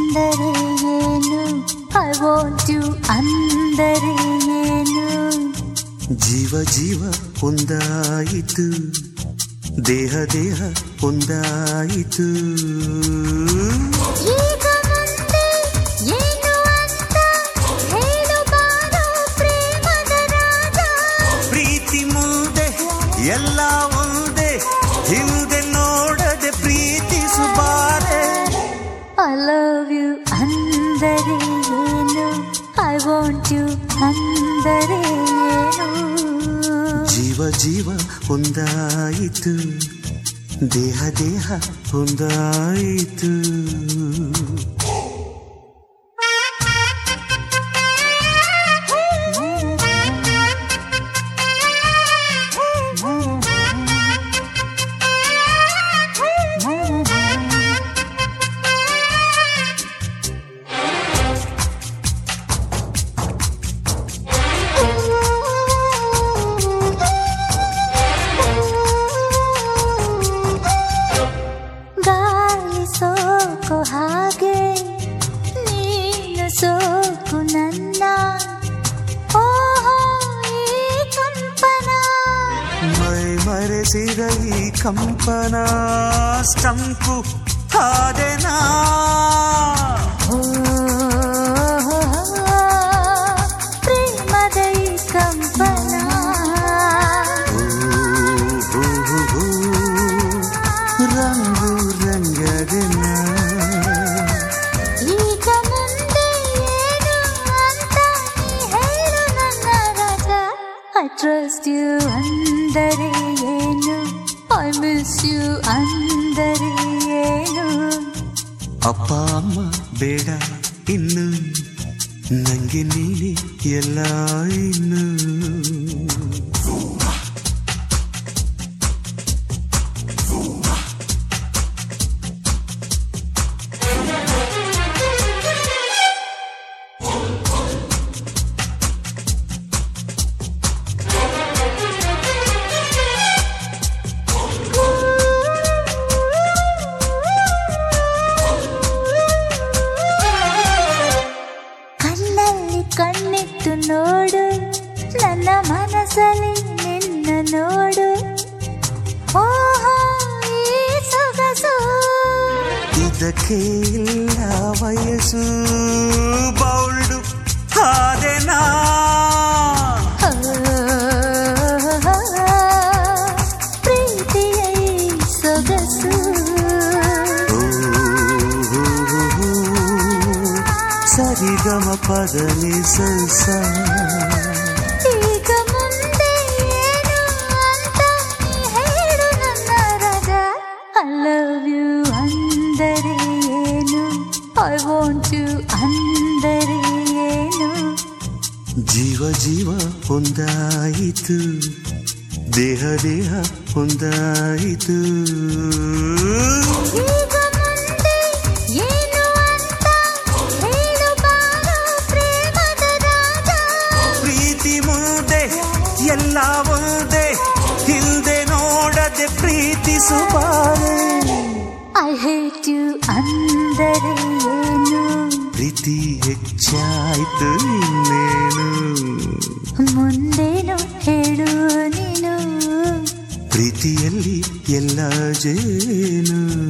ಅಂದರೆ ಏನು I want you ಅಂದರೆ ಏನು ಜೀವ ಜೀವ ಒಂದಾಯಿತು ದೇಹ ದೇಹ ಒಂದಾಯಿತು ಈಗ ಮುಂದೆ ಏನು ಅಂತ ಹೇಳು ಬಾರೋ ಪ್ರೇಮದ ರಾಜ ಪ್ರೀತಿ ಮುಂದೆ ಎಲ್ಲ ಒಂದೇ ಹಿಂದೆ ನೋಡದೆ ಪ್ರೀತಿಸುಬಾರೆ ಐ ಲವ್ ಯು ಅಂದರೆ ಏನು ಐ ವಾಂಟ್ ಯು ಅಂದರೆ ಏನು ಜೀವ ಜೀವ ಒಂದಾಯಿತು ದೇಹ ದೇಹ ಒಂದಾಯಿತು ಗಾಳಿ ಸೋಕು ಹಾಗೆ ನೀನು ಸೋಕು ನನ್ನ ಓಹೋ ಈ ಕಂಪನ ಮೈ ಮರೆಸಿದ ಈ ಕಂಪನ ಸ್ಟಂಪು ಹಾದೆನಾ ಓ, ಪ್ರೇಮದ ಈ ಕಂಪನ ಓ, ಓ, ಓ, ರಂಗು ರಂಗದೆನ ಈಗ ಮುಂದೆ ಏನು ಅಂತ ನೀ ಹೇಳು ನನ್ನ ರಾಜ ಐ ಟ್ರಸ್ಟ್ ಯು ಅಂದರೆ ಏನು ಐ ಮಿಸ್ ಯು ಅಂದರೆ ಏನು ಅಪ್ಪ ಅಮ್ಮ ಬೇಡ ಇನ್ನು ನಂಗೆ ನೀನೆ ಎಲ್ಲ ಇನ್ನು ಕಣ್ಣಲ್ಲಿ ಕಣ್ಣಿಟ್ಟು ನೋಡು ನನ್ನ ಮನಸ್ಸಲ್ಲಿ ನಿನ್ನ ನೋಡು ಓಹೋ ಈ ಸೊಗಸು ಇದಕ್ಕೆ ಇಲ್ಲ ವಯಸ್ಸು ಬೌಲ್ಡು ಹಾದೆನಾ ಪ್ರೀತಿಯ ಈ ಸೊಗಸು ಓ, ಓ, ಓ, ಸರಿಗಮ ಪದನಿ ಸಸ ಈಗ ಮುಂದೆ ಏನು ಅಂತ ನೀ ಹೇಳು ನನ್ನ ರಾಜ ಐ ಲವ್ ಯು ಅಂದರೆ ಏನು ಐ ವಾಂಟ್ ಯು ಅಂದರೆ ಏನು ಜೀವ ಜೀವ ಒಂದಾಯಿತು ದೇಹ ದೇಹ ಒಂದಾಯಿತು ಈಗ ಮುಂದೆ ಏನು ಅಂತ ಹೇಳು ಬಾರೋ ಪ್ರೇಮದ ರಾಜ ಪ್ರೀತಿ ಮುಂದೆ ಎಲ್ಲ ಒಂದೇ ಹಿಂದೆ ನೋಡದೆ ಪ್ರೀತಿಸುಬಾರೆ ಐ ಹೇಟ್ ಯು ಅಂದರೆ ಏನು ಪ್ರೀತಿ ಹೆಚ್ಚಾಯ್ತು ಇನ್ನೇನು ಮುಂದೇನು ಹೇಳು ನೀನು ಪ್ರೀತಿಯಲ್ಲಿ ಎಲ್ಲ ಜೇನು